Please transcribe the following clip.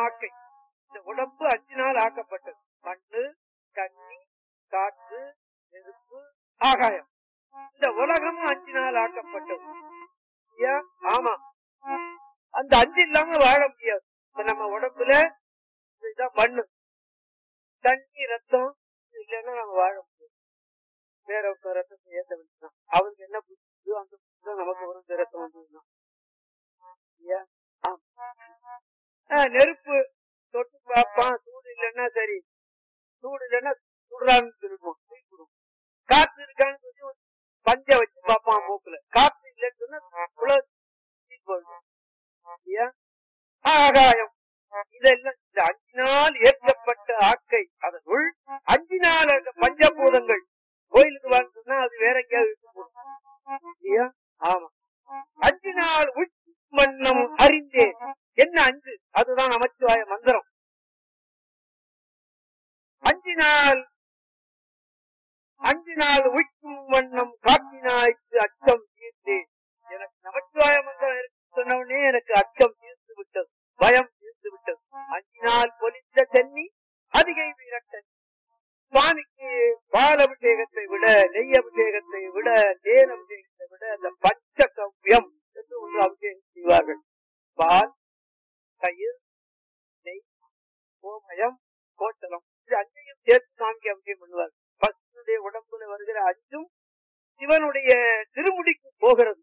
ஆக்கை இந்த உடம்பு அஞ்சு நாள் ஆக்கப்பட்டது மண்ணு தண்ணி காற்று நெருப்பு ஆகாயம் இந்த உலகமும் அஞ்சு நாள் ஆக்கப்பட்டது ஐயா, ஆமா அந்த அஞ்சு இல்லாம வாழ முடியாது இப்ப நம்ம உடம்புல இதுதான் மண்ணு தண்ணி ரத்தம் இது இல்லைன்னா நம்ம வாழ முடியாது வேற ஒருத்தர் ரத்தத்தை ஏத்த வேண்டியதான் அவருக்கு என்ன புரியுதோ அந்த புத்தி தான் நமக்கு வரும் இந்த ரத்தம் வந்ததுதான் ஐயா, ஆமா. ஆ, நெருப்பு தொட்டு பார்ப்பான் சூடு இல்லைன்னா சரி சூடு இல்லைன்னா சுடுறான்னு சொல்லுவோம் தூக்கிவிடும். காத்து இருக்கான்னு சொல்லி ஒரு பஞ்ச வச்சு பார்ப்பான் மூக்குல காத்து இல்லைன்னு சொன்னா உலக தூக்கி போயிடும். ஐயா, ஆகாயம் இதெல்லாம் இந்த அஞ்சு நாள் ஏற்றப்பட்ட ஆக்கை அதனுள் அஞ்சு நாள் அந்த பஞ்சபூதங்கள் கோயிலுக்கு வான்னு சொன்னா அது வேற எங்கேயாவது இருக்கு போடும் இல்லையா ஆமா அஞ்சு நாள் உள் வண்ணம் அறிந்தேன் என்ன அஞ்சு அதுதான் நமச்சிவாய மந்திரம் அஞ்சு நாள் அஞ்சு நாள் உய்க்கும் வண்ணம் காட்டினாய்க்கு அச்சம் தீர்ந்தேன் எனக்கு நமச்சிவாய மந்திரம் இருக்கு சொன்ன உடனே எனக்கு அச்சம் தீர்ந்து விட்டது பயம் தீர்ந்து விட்டது அஞ்சு நாள் பொலித்த சென்னி அதிகை வீரட்டன் சுவாமிக்கு பால் அபிஷேகத்தை விட நெய் அபிஷேகத்தை விட தேன் அபிஷேகத்தை விட அந்த பஞ்ச கவ்யம் என்று ஒன்று அபிஷேகம் செய்வார்கள் பால் தயிர் நெய் கோமயம் கோச்சலம் இது அஞ்சையும் சேர்த்து சாமிக்கு அபிஷேகம் பண்ணுவார் பசுடைய உடம்புல வருகிற அஞ்சும் சிவனுடைய திருமுடிக்கு போகிறது